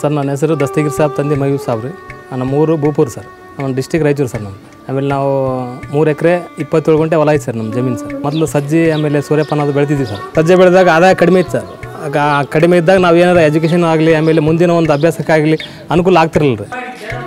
sir ನನ್ನ ಹೆಸರು ದಸ್ತಗಿರ್ ಸಾಬ್ ತಂದೆ ಮಯೂರ್ ಸಾಬ್ ರೀ ನಮ್ಮ ಊರು ಭೂಪೂರ್ ಸರ್ ನಮ್ಮ ಡಿಸ್ಟಿಕ್ ರಾಯಚೂರು ಸರ್ ನಮ್ಮ ಆಮೇಲೆ ನಾವು ಮೂರು ಎಕರೆ ಇಪ್ಪತ್ತೇಳು ಗಂಟೆ ಹೊಲ ಐತೆ ಸರ್ ನಮ್ಮ ಜಮೀನು ಸರ್ ಮೊದಲು ಸಜ್ಜಿ ಆಮೇಲೆ ಸೂರ್ಯಪಾನ ಅದು ಬೆಳೆದಿದ್ದೀವಿ ಸರ್ ಸಜ್ಜೆ ಬೆಳೆದಾಗ ಆದಾಯ ಕಡಿಮೆ ಇತ್ತು ಸರ್ ಆಗ ಆ ಕಡಿಮೆ ಇದ್ದಾಗ ನಾವು ಏನಾರ ಎಜುಕೇಷನ್ ಆಗಲಿ ಆಮೇಲೆ ಮುಂದಿನ ಒಂದು ಅಭ್ಯಾಸಕ್ಕಾಗಲಿ ಅನುಕೂಲ ಆಗ್ತಿರಲಿಲ್ಲ ರೀ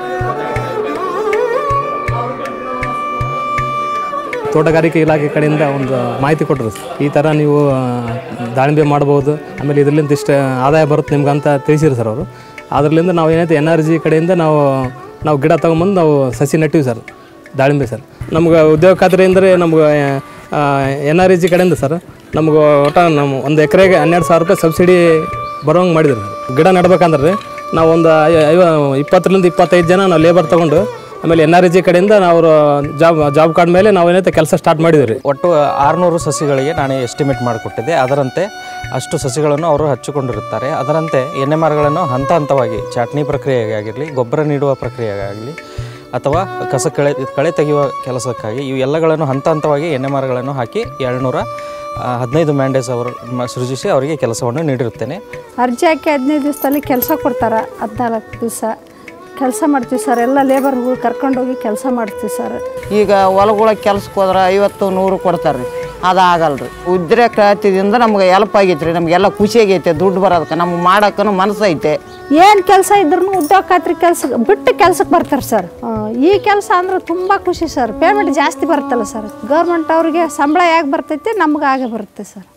ತೋಟಗಾರಿಕೆ ಇಲಾಖೆ ಕಡೆಯಿಂದ ಒಂದು ಮಾಹಿತಿ ಕೊಟ್ಟರು ಸರ್ ಈ ಥರ ನೀವು ಆ, ದಾಳಿಂಬೆ ಮಾಡ್ಬೋದು ಆಮೇಲೆ ಇದರಿಂದ ಇಷ್ಟು ಆದಾಯ ಬರುತ್ತೆ ನಿಮ್ಗೆ ಅಂತ ತಿಳಿಸಿರು ಸರ್ ಅವರು ಅದರಿಂದ ನಾವು ಏನೈತೆ ಎನ್ ಆರ್ ಜಿ ಕಡೆಯಿಂದ ನಾವು ನಾವು ಗಿಡ ತೊಗೊಂಬಂದು ನಾವು ಸಸಿ ನೆಟ್ಟಿವಿ ಸರ್ ದಾಳಿಂಬೆ ಸರ್ ನಮ್ಗೆ ಉದ್ಯೋಗ ಖಾತ್ರಿ ಅಂದರೆ ನಮ್ಗೆ ಎನ್ ಆರ್ ಜಿ ಕಡೆಯಿಂದ ಸರ್ ನಮ್ಗೆ ಒಟ್ಟು ನಮ್ಮ ಒಂದು ಎಕರೆಗೆ ಹನ್ನೆರಡು ಸಾವಿರ ರೂಪಾಯಿ ಸಬ್ಸಿಡಿ ಬರೋಂಗೆ ಮಾಡಿದ್ರು ಸರ್ ಗಿಡ ನೆಡ್ಬೇಕಂದ್ರೆ ರೀ ನಾವು ಒಂದು ಐ- ಐವ ಇಪ್ಪತ್ತರಿಂದ ಇಪ್ಪತ್ತೈದು ಜನ ನಾವು ಲೇಬರ್ ತೊಗೊಂಡು ಆಮೇಲೆ ಎನ್ ಆರ್ ಜಿ ಕಡೆಯಿಂದ ನಾವು ಜಾಬ್ ಜಾಬ್ ಕಾರ್ಡ್ ಮೇಲೆ ನಾವು ಏನೈತೆ ಕೆಲಸ ಸ್ಟಾರ್ಟ್ ಮಾಡಿದ್ವಿ ರೀ ಒಟ್ಟು ಆರುನೂರು ಸಸಿಗಳಿಗೆ ನಾನು ಎಸ್ಟಿಮೇಟ್ ಮಾಡಿಕೊಟ್ಟಿದ್ದೆ ಅದರಂತೆ ಅಷ್ಟು ಸಸಿಗಳನ್ನು ಅವರು ಹಚ್ಚಿಕೊಂಡಿರುತ್ತಾರೆ ಅದರಂತೆ ಎಣ್ಣೆ ಮರಗಳನ್ನು ಹಂತ ಹಂತವಾಗಿ ಚಾಟ್ನಿ ಪ್ರಕ್ರಿಯೆಗಾಗಿರಲಿ ಗೊಬ್ಬರ ನೀಡುವ ಪ್ರಕ್ರಿಯೆಗಾಗಲಿ ಅಥವಾ ಕಸ ಕಳೆ ಕಳೆ ತೆಗೆಯುವ ಕೆಲಸಕ್ಕಾಗಿ ಇವು ಎಲ್ಲಗಳನ್ನು ಹಂತ ಹಂತವಾಗಿ ಎಣ್ಣೆ ಮರಗಳನ್ನು ಹಾಕಿ ಏಳ್ನೂರ ಆ, ಹದಿನೈದು ಮ್ಯಾಂಡೇಸ್ ಅವರು ಮ- ಸೃಜಿಸಿ ಅವರಿಗೆ ಕೆಲಸವನ್ನು ನೀಡಿರುತ್ತೇನೆ ಅರ್ಜಿ ಹಾಕಿ ಹದಿನೈದು ದಿವಸದಲ್ಲಿ ಕೆಲಸ ಕೊಡ್ತಾರೆ ಹದಿನಾಲ್ಕು ದಿವಸ ಕೆಲಸ ಮಾಡ್ತೀವಿ ಸರ್ ಎಲ್ಲ ಲೇಬರ್ಗಳು ಕರ್ಕೊಂಡೋಗಿ ಕೆಲಸ ಮಾಡ್ತೀವಿ ಸರ್ ಈಗ ಹೊಲಗಳಿಗೆ ಕೆಲ್ಸಕ್ಕೆ ಹೋದ್ರೆ ಐವತ್ತು ನೂರು ಕೊಡ್ತಾರೆ ರೀ ಅದು ಆಗಲ್ಲ ರೀ ಉದ್ರೆ ಕ್ರಾಂತಿದಿಂದ ನಮ್ಗೆ ಎಲ್ಪ್ ಆಗೈತೆ ರೀ ನಮಗೆಲ್ಲ ಖುಷಿ ಆಗೈತೆ ದುಡ್ಡು ಬರೋದಕ್ಕೆ ನಮ್ಗೆ ಮಾಡೋಕ್ಕೂ ಮನಸ್ಸು ಐತೆ ಏನು ಕೆಲಸ ಇದ್ರೂ ಉದ್ಯೋಗ ಖಾತ್ರಿ ಕೆಲಸ ಬಿಟ್ಟು ಕೆಲ್ಸಕ್ಕೆ ಬರ್ತಾರೆ ಸರ್ ಆ, ಈ ಕೆಲಸ ಅಂದ್ರೆ ತುಂಬ ಖುಷಿ ಸರ್ ಪೇಮೆಂಟ್ ಜಾಸ್ತಿ ಬರುತ್ತಲ್ಲ ಸರ್ ಗೌರ್ಮೆಂಟ್ ಅವ್ರಿಗೆ ಸಂಬಳ ಯಾಕೆ ಬರ್ತೈತಿ ನಮ್ಗೆ ಹಾಗೆ ಬರುತ್ತೆ ಸರ್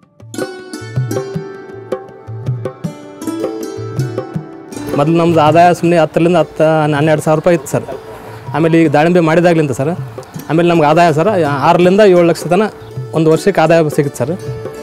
ಮೊದಲು ನಮ್ದು ಆದಾಯ ಸುಮ್ಮನೆ ಹತ್ತರಿಂದ ಹತ್ತು ಹನ್ನೆರಡು ಸಾವಿರ ರೂಪಾಯಿ ಇತ್ತು ಸರ್ ಆಮೇಲೆ ಈಗ ದಾಳಿಂಬೆ ಮಾಡಿದಾಗ್ಲಿಂದ ಸರ್ ಆಮೇಲೆ ನಮ್ಗೆ ಆದಾಯ ಸರ್ ಆರರಿಂದ ಏಳು ಲಕ್ಷ ತನಕ ಒಂದು ವರ್ಷಕ್ಕೆ ಆದಾಯ ಸಿಗುತ್ತೆ ಸರ್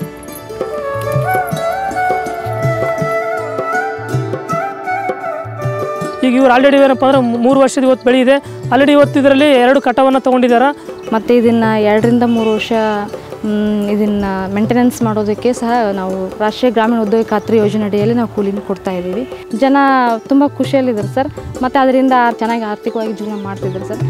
ಈಗ ಇವ್ರು ಆಲ್ರೆಡಿ ಏನಪ್ಪ ಅಂದ್ರೆ ಮೂರು ವರ್ಷದ ಇವತ್ತು ಬೆಳೆ ಇದೆ ಆಲ್ರೆಡಿ ಇವತ್ತು ಇದರಲ್ಲಿ ಎರಡು ಕಟವನ್ನು ತೊಗೊಂಡಿದ್ದಾರೆ ಮತ್ತು ಇದನ್ನು ಎರಡರಿಂದ ಮೂರು ವರ್ಷ ಇದನ್ನು ಮೇಂಟೆನೆನ್ಸ್ ಮಾಡೋದಕ್ಕೆ ಸಹ ನಾವು ರಾಷ್ಟ್ರೀಯ ಗ್ರಾಮೀಣ ಉದ್ಯೋಗ ಖಾತ್ರಿ ಯೋಜನೆ ಅಡಿಯಲ್ಲಿ ನಾವು ಕೂಲಿನ ಕೊಡ್ತಾ ಇದ್ದೀವಿ ಜನ ತುಂಬ ಖುಷಿಯಲ್ಲಿದ್ದಾರೆ ಸರ್ ಮತ್ತು ಅದರಿಂದ ಚೆನ್ನಾಗಿ ಆರ್ಥಿಕವಾಗಿ ಜೀವನ ಮಾಡ್ತಿದ್ದಾರೆ ಸರ್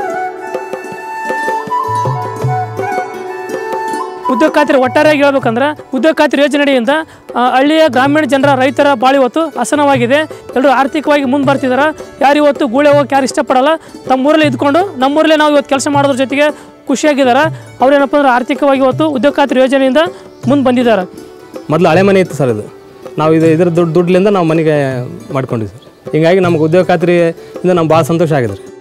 ಉದ್ಯೋಗ ಖಾತ್ರಿ ಒಟ್ಟಾರೆಯಾಗಿ ಹೇಳ್ಬೇಕಂದ್ರೆ ಉದ್ಯೋಗ ಖಾತ್ರಿ ಯೋಜನೆಯಿಂದ ಆ, ಹಳ್ಳಿಯ ಗ್ರಾಮೀಣ ಜನರ ರೈತರ ಬಾಳಿ ಇವತ್ತು ಹಸನವಾಗಿದೆ ಎಲ್ಲರೂ ಆರ್ಥಿಕವಾಗಿ ಮುಂದೆ ಬರ್ತಿದ್ದಾರೆ ಯಾರು ಇವತ್ತು ಗೂಳೆ ಹೋಗಕ್ಕೆ ಯಾರು ಇಷ್ಟಪಡಲ್ಲ ತಮ್ಮೂರಲ್ಲೇ ಇದ್ಕೊಂಡು ನಮ್ಮೂರಲ್ಲೇ ನಾವು ಇವತ್ತು ಕೆಲಸ ಮಾಡೋದ್ರ ಜೊತೆಗೆ ಖುಷಿಯಾಗಿದ್ದಾರೆ ಅವ್ರೇನಪ್ಪ ಅಂದ್ರೆ ಆರ್ಥಿಕವಾಗಿ ಇವತ್ತು ಉದ್ಯೋಗ ಖಾತ್ರಿ ಯೋಜನೆಯಿಂದ ಮುಂದೆ ಬಂದಿದ್ದಾರೆ ಮೊದಲು ಹಳೆ ಮನೆ ಇತ್ತು ಸರ್ ಇದು ನಾವು ಇದು ಇದ್ರ ದುಡ್ಡು ದುಡ್ಲಿಂದ ನಾವು ಮನೆಗೆ ಮಾಡ್ಕೊಂಡಿವಿ ಸರ್ ಹೀಗಾಗಿ ನಮ್ಗೆ ಉದ್ಯೋಗ ಖಾತ್ರಿಯಿಂದ ನಮ್ಗೆ ಭಾಳ ಸಂತೋಷ ಆಗಿದೆ ರೀ